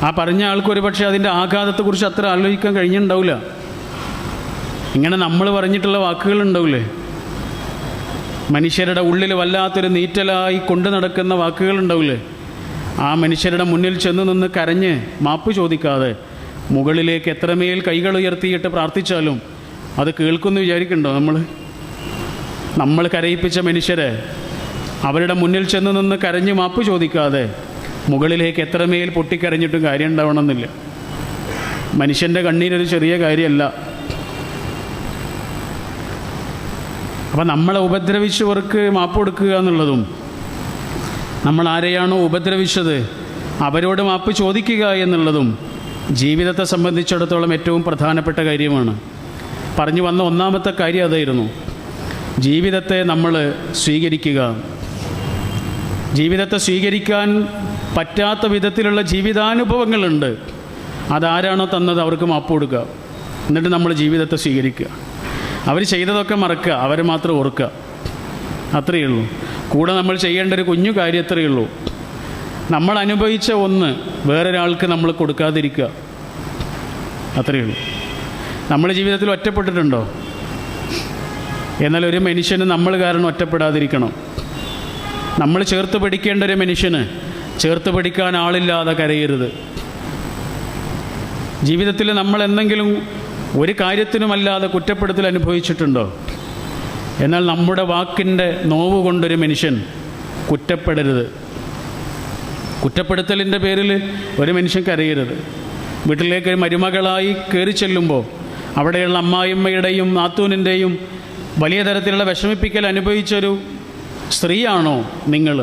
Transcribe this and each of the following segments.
ആ പറഞ്ഞ ആൾക്ക് ഒരു പക്ഷേ അതിൻ്റെ ആഘാതത്തെക്കുറിച്ച് അത്ര ആലോചിക്കാൻ കഴിഞ്ഞിട്ടുണ്ടാവില്ല ഇങ്ങനെ നമ്മൾ പറഞ്ഞിട്ടുള്ള വാക്കുകൾ ഉണ്ടാവില്ലേ മനുഷ്യരുടെ ഉള്ളിൽ വല്ലാത്തൊരു നീറ്റലായി കൊണ്ടു നടക്കുന്ന വാക്കുകൾ ഉണ്ടാവില്ലേ ആ മനുഷ്യരുടെ മുന്നിൽ ചെന്ന് നിന്ന് കരഞ്ഞ് മാപ്പ് ചോദിക്കാതെ മുകളിലേക്ക് എത്രമേൽ കൈകൾ ഉയർത്തിയിട്ട് പ്രാർത്ഥിച്ചാലും അത് കേൾക്കുമെന്ന് വിചാരിക്കണ്ടോ നമ്മൾ നമ്മൾ കരയിപ്പിച്ച മനുഷ്യരെ അവരുടെ മുന്നിൽ ചെന്ന് നിന്ന് കരഞ്ഞ് മാപ്പ് ചോദിക്കാതെ മുകളിലേക്ക് എത്രമേൽ പൊട്ടിക്കരഞ്ഞിട്ടും കാര്യം ഉണ്ടാവണമെന്നില്ല മനുഷ്യൻ്റെ കണ്ണീരൊരു ചെറിയ കാര്യമല്ല അപ്പം നമ്മളെ ഉപദ്രവിച്ചവർക്ക് മാപ്പ് കൊടുക്കുക എന്നുള്ളതും നമ്മൾ ആരെയാണോ ഉപദ്രവിച്ചത് അവരോട് മാപ്പ് ചോദിക്കുക എന്നുള്ളതും ജീവിതത്തെ സംബന്ധിച്ചിടത്തോളം ഏറ്റവും പ്രധാനപ്പെട്ട കാര്യമാണ് പറഞ്ഞു വന്ന ഒന്നാമത്തെ കാര്യം അതായിരുന്നു ജീവിതത്തെ നമ്മൾ സ്വീകരിക്കുക ജീവിതത്തെ സ്വീകരിക്കാൻ പറ്റാത്ത വിധത്തിലുള്ള ജീവിതാനുഭവങ്ങളുണ്ട് അതാരാണോ തന്നത് അവർക്ക് മാപ്പ് കൊടുക്കുക എന്നിട്ട് നമ്മൾ ജീവിതത്തെ സ്വീകരിക്കുക അവർ ചെയ്തതൊക്കെ മറക്കുക അവരെ മാത്രം ഓർക്കുക അത്രയേ ഉള്ളൂ കൂടെ നമ്മൾ ചെയ്യേണ്ട ഒരു കുഞ്ഞു കാര്യം അത്രയേ ഉള്ളൂ നമ്മൾ അനുഭവിച്ച ഒന്ന് വേറൊരാൾക്ക് നമ്മൾ കൊടുക്കാതിരിക്കുക അത്രയേ ഉള്ളൂ നമ്മുടെ ജീവിതത്തിൽ ഒറ്റപ്പെട്ടിട്ടുണ്ടോ എന്നാൽ ഒരു മനുഷ്യന് നമ്മൾ കാരണം ഒറ്റപ്പെടാതിരിക്കണം നമ്മൾ ചേർത്ത് പിടിക്കേണ്ട ഒരു മനുഷ്യന് ചേർത്ത് പിടിക്കാൻ ആളില്ലാതെ കരയരുത് ജീവിതത്തിൽ നമ്മൾ എന്തെങ്കിലും ഒരു കാര്യത്തിനുമല്ലാതെ കുറ്റപ്പെടുത്തൽ അനുഭവിച്ചിട്ടുണ്ടോ എന്നാൽ നമ്മുടെ വാക്കിൻ്റെ നോവ് കൊണ്ടൊരു മനുഷ്യൻ കുറ്റപ്പെടരുത് കുറ്റപ്പെടുത്തലിൻ്റെ പേരിൽ ഒരു മനുഷ്യൻ കരയരുത് വീട്ടിലേക്ക് മരുമകളായി കയറി ചെല്ലുമ്പോൾ അവിടെയുള്ള അമ്മായിമ്മയുടെയും നാത്തൂനിൻ്റെയും വലിയ തരത്തിലുള്ള വിഷമിപ്പിക്കൽ അനുഭവിച്ചൊരു സ്ത്രീയാണോ നിങ്ങൾ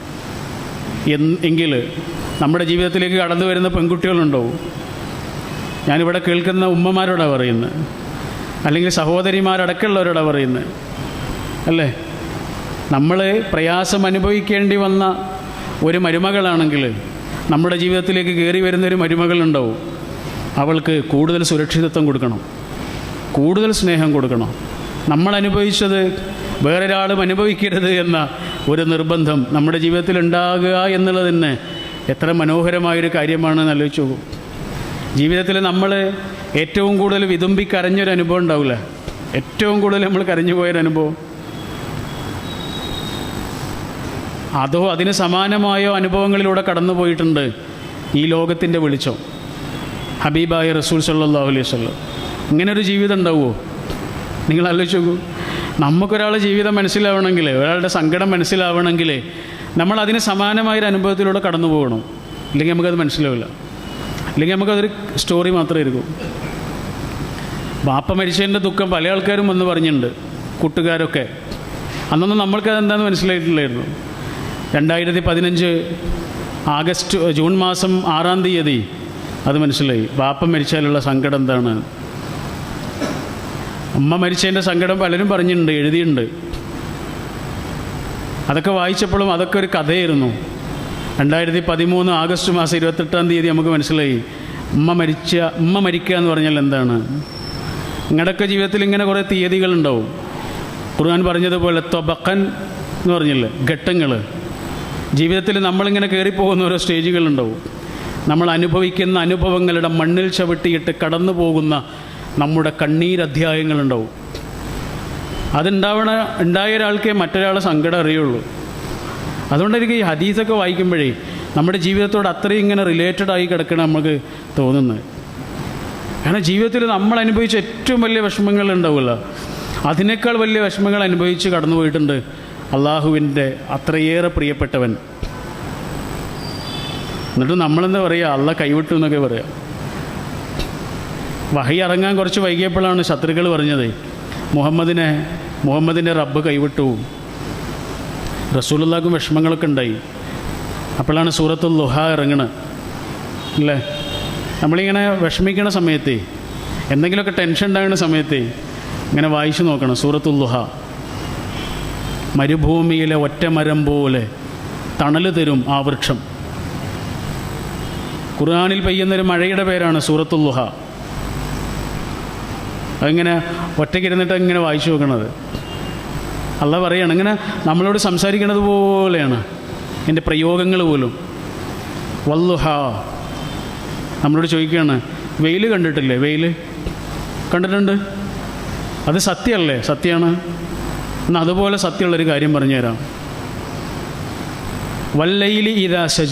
എങ്കിൽ നമ്മുടെ ജീവിതത്തിലേക്ക് കടന്നു വരുന്ന പെൺകുട്ടികളുണ്ടാവും ഞാനിവിടെ കേൾക്കുന്ന ഉമ്മമാരോടാണ് പറയുന്നത് അല്ലെങ്കിൽ സഹോദരിമാരടക്കമുള്ളവരോടാണ് പറയുന്നത് അല്ലേ നമ്മൾ പ്രയാസം അനുഭവിക്കേണ്ടി വന്ന ഒരു മരുമകളാണെങ്കിൽ നമ്മുടെ ജീവിതത്തിലേക്ക് കയറി വരുന്ന ഒരു മരുമകളുണ്ടാവും അവൾക്ക് കൂടുതൽ സുരക്ഷിതത്വം കൊടുക്കണം കൂടുതൽ സ്നേഹം കൊടുക്കണം നമ്മൾ അനുഭവിച്ചത് വേറൊരാളും അനുഭവിക്കരുത് എന്ന ഒരു നിർബന്ധം നമ്മുടെ ജീവിതത്തിൽ ഉണ്ടാകുക എന്നുള്ളത് തന്നെ എത്ര മനോഹരമായൊരു കാര്യമാണെന്ന് ആലോചിച്ച് നോക്കും ജീവിതത്തിൽ നമ്മൾ ഏറ്റവും കൂടുതൽ വിതുമ്പി കരഞ്ഞൊരു അനുഭവം ഉണ്ടാവില്ല ഏറ്റവും കൂടുതൽ നമ്മൾ കരഞ്ഞു പോയൊരു അനുഭവം അതോ അതിന് സമാനമായോ അനുഭവങ്ങളിലൂടെ കടന്നു പോയിട്ടുണ്ട് ഈ ലോകത്തിൻ്റെ വെളിച്ചം ഹബീബായ റസൂൽ സല്ലാ അലൈഹി വല്ലം ഇങ്ങനെ ഒരു ജീവിതം ഉണ്ടാവുമോ നിങ്ങൾ ആലോചിച്ച് നോക്കൂ നമുക്കൊരാളുടെ ജീവിതം മനസ്സിലാവണമെങ്കിൽ ഒരാളുടെ സങ്കടം മനസ്സിലാവണമെങ്കിൽ നമ്മൾ അതിന് സമാനമായൊരു അനുഭവത്തിലൂടെ കടന്നു പോകണം ഇല്ലെങ്കിൽ നമുക്കത് മനസ്സിലാവില്ല അല്ലെങ്കിൽ നമുക്കതൊരു സ്റ്റോറി മാത്രമേ ഇരിക്കൂ ബാപ്പ മരിച്ചതിൻ്റെ ദുഃഖം പല ആൾക്കാരും വന്ന് പറഞ്ഞിട്ടുണ്ട് കൂട്ടുകാരൊക്കെ അന്നൊന്നും നമ്മൾക്ക് അതെന്താണെന്ന് മനസ്സിലായിട്ടില്ലായിരുന്നു രണ്ടായിരത്തി പതിനഞ്ച് ആഗസ്റ്റ് ജൂൺ മാസം ആറാം തീയതി അത് മനസ്സിലായി ബാപ്പ മരിച്ചാലുള്ള സങ്കടം എന്താണ് അമ്മ മരിച്ചതിൻ്റെ സങ്കടം പലരും പറഞ്ഞിട്ടുണ്ട് എഴുതിയിട്ടുണ്ട് അതൊക്കെ വായിച്ചപ്പോഴും അതൊക്കെ ഒരു കഥയായിരുന്നു രണ്ടായിരത്തി പതിമൂന്ന് ആഗസ്റ്റ് മാസം ഇരുപത്തെട്ടാം തീയതി നമുക്ക് മനസ്സിലായി ഉമ്മ മരിച്ച ഉമ്മ മരിക്കുക എന്ന് പറഞ്ഞാൽ എന്താണ് നിങ്ങളുടെയൊക്കെ ജീവിതത്തിൽ ഇങ്ങനെ കുറേ തീയതികളുണ്ടാവും ഖുർആൻ പറഞ്ഞതുപോലെ തൊബക്കൻ എന്ന് പറഞ്ഞില്ലേ ഘട്ടങ്ങൾ ജീവിതത്തിൽ നമ്മളിങ്ങനെ കയറിപ്പോകുന്ന ഓരോ സ്റ്റേജുകളുണ്ടാവും നമ്മൾ അനുഭവിക്കുന്ന അനുഭവങ്ങളുടെ മണ്ണിൽ ചവിട്ടിയിട്ട് കടന്നു പോകുന്ന നമ്മുടെ കണ്ണീരധ്യായങ്ങളുണ്ടാവും അതുണ്ടാവണ ഉണ്ടായ ഒരാൾക്കേ മറ്റൊരാളെ സങ്കടം അറിയുള്ളൂ അതുകൊണ്ടായിരിക്കും ഈ ഹദീസൊക്കെ വായിക്കുമ്പോഴേ നമ്മുടെ ജീവിതത്തോട് അത്രയും ഇങ്ങനെ റിലേറ്റഡ് ആയി കിടക്കണം നമുക്ക് തോന്നുന്നത് കാരണം ജീവിതത്തിൽ നമ്മൾ അനുഭവിച്ച ഏറ്റവും വലിയ വിഷമങ്ങൾ ഉണ്ടാവില്ല അതിനേക്കാൾ വലിയ വിഷമങ്ങൾ അനുഭവിച്ച് കടന്നു പോയിട്ടുണ്ട് അള്ളാഹുവിൻ്റെ അത്രയേറെ പ്രിയപ്പെട്ടവൻ എന്നിട്ട് നമ്മളെന്താ പറയുക അള്ള കൈവിട്ടു എന്നൊക്കെ പറയാം വഹി ഇറങ്ങാൻ കുറച്ച് വൈകിയപ്പോഴാണ് ശത്രുക്കൾ പറഞ്ഞത് മുഹമ്മദിനെ മുഹമ്മദിൻ്റെ റബ്ബ് കൈവിട്ടു റസൂലുള്ളാക്കും വിഷമങ്ങളൊക്കെ ഉണ്ടായി അപ്പോഴാണ് സൂറത്തുൽ ലുഹ ഇറങ്ങണത് അല്ലേ നമ്മളിങ്ങനെ വിഷമിക്കണ സമയത്ത് എന്തെങ്കിലുമൊക്കെ ടെൻഷൻ ഉണ്ടാകുന്ന സമയത്ത് ഇങ്ങനെ വായിച്ചു നോക്കണം സൂറത്തുൽ ലുഹ മരുഭൂമിയിലെ ഒറ്റമരം പോലെ തണൽ തരും ആ വൃക്ഷം ഖുർആാനിൽ പെയ്യുന്നൊരു മഴയുടെ പേരാണ് സൂറത്തുൽ ലുഹ അതിങ്ങനെ ഒറ്റയ്ക്കിരുന്നിട്ട് ഇങ്ങനെ വായിച്ചു നോക്കണത് അല്ല പറയാണ് ഇങ്ങനെ നമ്മളോട് സംസാരിക്കുന്നത് പോലെയാണ് എൻ്റെ പ്രയോഗങ്ങൾ പോലും വല്ലുഹ നമ്മളോട് ചോദിക്കുകയാണ് വെയിൽ കണ്ടിട്ടില്ലേ വെയിൽ കണ്ടിട്ടുണ്ട് അത് സത്യമല്ലേ സത്യമാണ് എന്നാൽ അതുപോലെ സത്യമുള്ളൊരു കാര്യം പറഞ്ഞുതരാം വല്ലയിലി ഇതാ സജ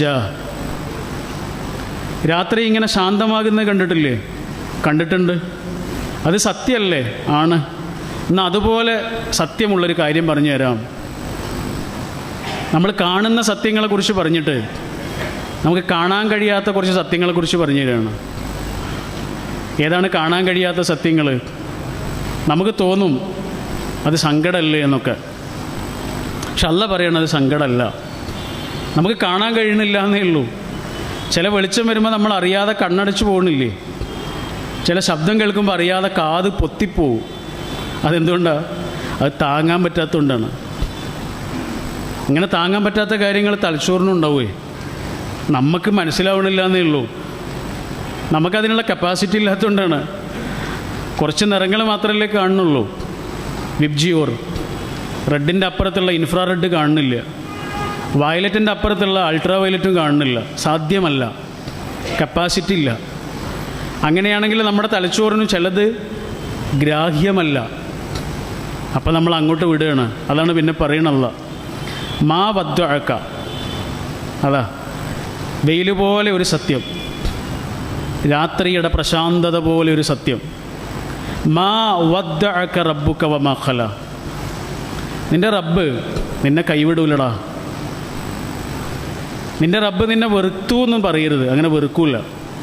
രാത്രി ഇങ്ങനെ ശാന്തമാകുന്നത് കണ്ടിട്ടില്ലേ കണ്ടിട്ടുണ്ട് അത് സത്യമല്ലേ ആണ് എന്നാൽ അതുപോലെ സത്യമുള്ളൊരു കാര്യം പറഞ്ഞു തരാം നമ്മൾ കാണുന്ന സത്യങ്ങളെക്കുറിച്ച് പറഞ്ഞിട്ട് നമുക്ക് കാണാൻ കഴിയാത്ത കുറച്ച് സത്യങ്ങളെക്കുറിച്ച് പറഞ്ഞു തരികയാണ് ഏതാണ് കാണാൻ കഴിയാത്ത സത്യങ്ങൾ നമുക്ക് തോന്നും അത് സങ്കടമല്ലേ എന്നൊക്കെ പക്ഷെ അല്ല പറയണത് സങ്കടമല്ല നമുക്ക് കാണാൻ കഴിയണില്ല എന്നേ ഉള്ളൂ ചില വെളിച്ചം വരുമ്പോൾ നമ്മൾ അറിയാതെ കണ്ണടച്ചു പോകണില്ലേ ചില ശബ്ദം കേൾക്കുമ്പോൾ അറിയാതെ കാത് പൊത്തിപ്പോവും അതെന്തുകൊണ്ടാണ് അത് താങ്ങാൻ പറ്റാത്തതുകൊണ്ടാണ് ഇങ്ങനെ താങ്ങാൻ പറ്റാത്ത കാര്യങ്ങൾ തലച്ചോറിനുണ്ടാവുമേ നമുക്ക് മനസ്സിലാവണില്ല എന്നേ ഉള്ളൂ നമുക്കതിനുള്ള കപ്പാസിറ്റി ഇല്ലാത്തതുകൊണ്ടാണ് കുറച്ച് നിറങ്ങൾ മാത്രമല്ലേ കാണുന്നുള്ളൂ വിബ്ജിയോർ റെഡിൻ്റെ അപ്പുറത്തുള്ള ഇൻഫ്രാറെഡ് കാണുന്നില്ല വയലറ്റിൻ്റെ അപ്പുറത്തുള്ള അൾട്രാ വയലറ്റും കാണുന്നില്ല സാധ്യമല്ല കപ്പാസിറ്റി ഇല്ല അങ്ങനെയാണെങ്കിൽ നമ്മുടെ തലച്ചോറിന് ചിലത് ഗ്രാഹ്യമല്ല അപ്പം നമ്മൾ അങ്ങോട്ട് വിടുകയാണ് അതാണ് പിന്നെ പറയണല്ല മാ വദ്വഴക്ക അതാ വെയിൽ പോലെ ഒരു സത്യം രാത്രിയുടെ പ്രശാന്തത പോലെ ഒരു സത്യം മാ വദ്വഴക്ക റബ്ബുക്ക വമാഖല നിന്റെ റബ്ബ് നിന്നെ കൈവിടൂലടാ നിന്റെ റബ്ബ് നിന്നെ വെറുത്തു എന്നും പറയരുത് അങ്ങനെ വെറുക്കൂല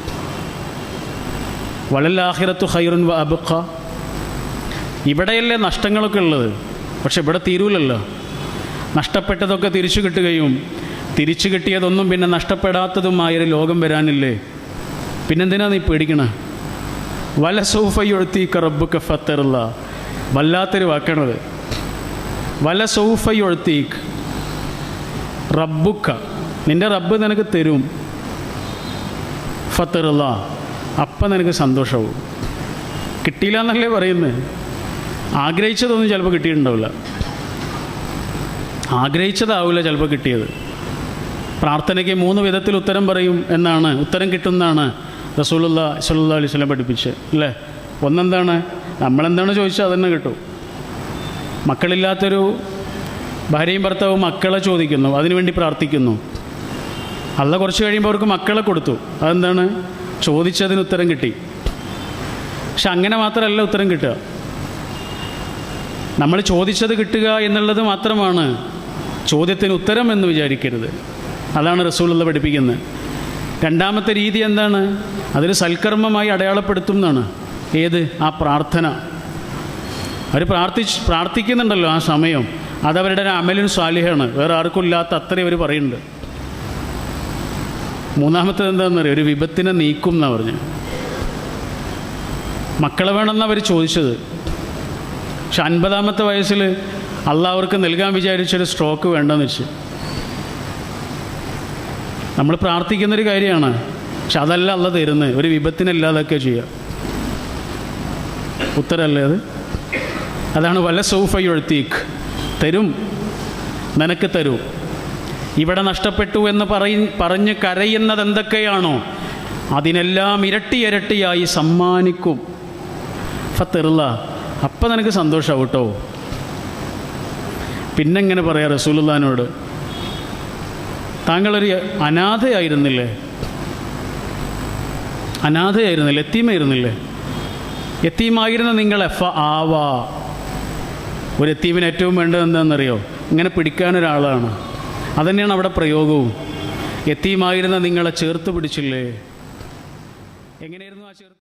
വളലാഹിറത്തു ഹൈറുൻ വ അബുഖ ഇവിടെയല്ലേ നഷ്ടങ്ങളൊക്കെ ഉള്ളത് പക്ഷെ ഇവിടെ തീരൂലല്ലോ നഷ്ടപ്പെട്ടതൊക്കെ തിരിച്ചു കിട്ടുകയും തിരിച്ചു കിട്ടിയതൊന്നും പിന്നെ നഷ്ടപ്പെടാത്തതുമായൊരു ലോകം വരാനില്ലേ പിന്നെന്തിനാ നീ പേടിക്കണ വല സൗഫയൊഴുത്തീക്ക റബ്ബുക്ക ഫത്തറുള്ള വല്ലാത്തൊരു വാക്കണത് വല സൗഫയൊഴുത്തീക്ക് റബ്ബുക്ക നിന്റെ റബ്ബ് നിനക്ക് തരും ഫത്തറുള്ള അപ്പം നിനക്ക് സന്തോഷവും കിട്ടിയില്ല എന്നല്ലേ പറയുന്നത് ആഗ്രഹിച്ചതൊന്നും ചിലപ്പോൾ കിട്ടിയിട്ടുണ്ടാവില്ല ആഗ്രഹിച്ചതാവില്ല ചിലപ്പോൾ കിട്ടിയത് പ്രാർത്ഥനയ്ക്ക് മൂന്ന് വിധത്തിൽ ഉത്തരം പറയും എന്നാണ് ഉത്തരം കിട്ടുന്നതാണ് റസൂലുള്ള സല്ലാ അലൈഹി സ്വലം പഠിപ്പിച്ച് അല്ലേ ഒന്നെന്താണ് നമ്മളെന്താണ് ചോദിച്ചാൽ അതന്നെ കിട്ടും മക്കളില്ലാത്തൊരു ഭാര്യയും ഭർത്താവും മക്കളെ ചോദിക്കുന്നു അതിനുവേണ്ടി പ്രാർത്ഥിക്കുന്നു അല്ല കുറച്ച് കഴിയുമ്പോൾ അവർക്ക് മക്കളെ കൊടുത്തു അതെന്താണ് ചോദിച്ചതിന് ഉത്തരം കിട്ടി പക്ഷെ അങ്ങനെ മാത്രമല്ല ഉത്തരം കിട്ടുക നമ്മൾ ചോദിച്ചത് കിട്ടുക എന്നുള്ളത് മാത്രമാണ് ചോദ്യത്തിന് ഉത്തരം എന്ന് വിചാരിക്കരുത് അതാണ് റസൂലുള്ള പഠിപ്പിക്കുന്നത് രണ്ടാമത്തെ രീതി എന്താണ് അതൊരു സൽക്കർമ്മമായി അടയാളപ്പെടുത്തും എന്നാണ് ഏത് ആ പ്രാർത്ഥന അവർ പ്രാർത്ഥിച്ച് പ്രാർത്ഥിക്കുന്നുണ്ടല്ലോ ആ സമയം അതവരുടെ ഒരു അമലിന് സ്വാലിഹാണ് വേറെ ആർക്കും ഇല്ലാത്ത അത്രയും അവർ പറയുന്നുണ്ട് മൂന്നാമത്തേത് എന്താണെന്ന് അറിയാം ഒരു വിപത്തിനെ നീക്കും എന്നാണ് പറഞ്ഞു മക്കളെ വേണമെന്നാണ് അവർ ചോദിച്ചത് പക്ഷെ അൻപതാമത്തെ വയസ്സിൽ അള്ളാഹ് നൽകാൻ വിചാരിച്ചൊരു സ്ട്രോക്ക് വേണ്ടെന്ന് വെച്ച് നമ്മൾ പ്രാർത്ഥിക്കുന്നൊരു കാര്യമാണ് പക്ഷെ അതല്ല അല്ല തരുന്നത് ഒരു വിപത്തിനല്ലാതൊക്കെ ചെയ്യുക ഉത്തരല്ലേ അത് അതാണ് വല്ല സൗഫയൊഴുത്തീക്ക് തരും നിനക്ക് തരൂ ഇവിടെ നഷ്ടപ്പെട്ടു എന്ന് പറയി പറഞ്ഞ് കരയുന്നത് എന്തൊക്കെയാണോ അതിനെല്ലാം ഇരട്ടി ഇരട്ടിയായി സമ്മാനിക്കും ഫത്തിറുള്ള അപ്പം നിനക്ക് സന്തോഷമാവും കേട്ടോ പിന്നെങ്ങനെ പറയാം റസൂലുല്ലാനോട് താങ്കളൊരു അനാഥയായിരുന്നില്ലേ അനാഥയായിരുന്നില്ലേ എത്തീമായിരുന്നില്ലേ എത്തീമായിരുന്ന നിങ്ങൾ എഫ് ആവാ ഒരു എത്തീമിന് ഏറ്റവും വേണ്ടത് എന്താണെന്നറിയോ ഇങ്ങനെ പിടിക്കാനൊരാളാണ് അതന്നെയാണ് അവിടെ പ്രയോഗവും എത്തീമായിരുന്ന നിങ്ങളെ ചേർത്ത് പിടിച്ചില്ലേ എങ്ങനെയായിരുന്നു ആ ചേർത്ത്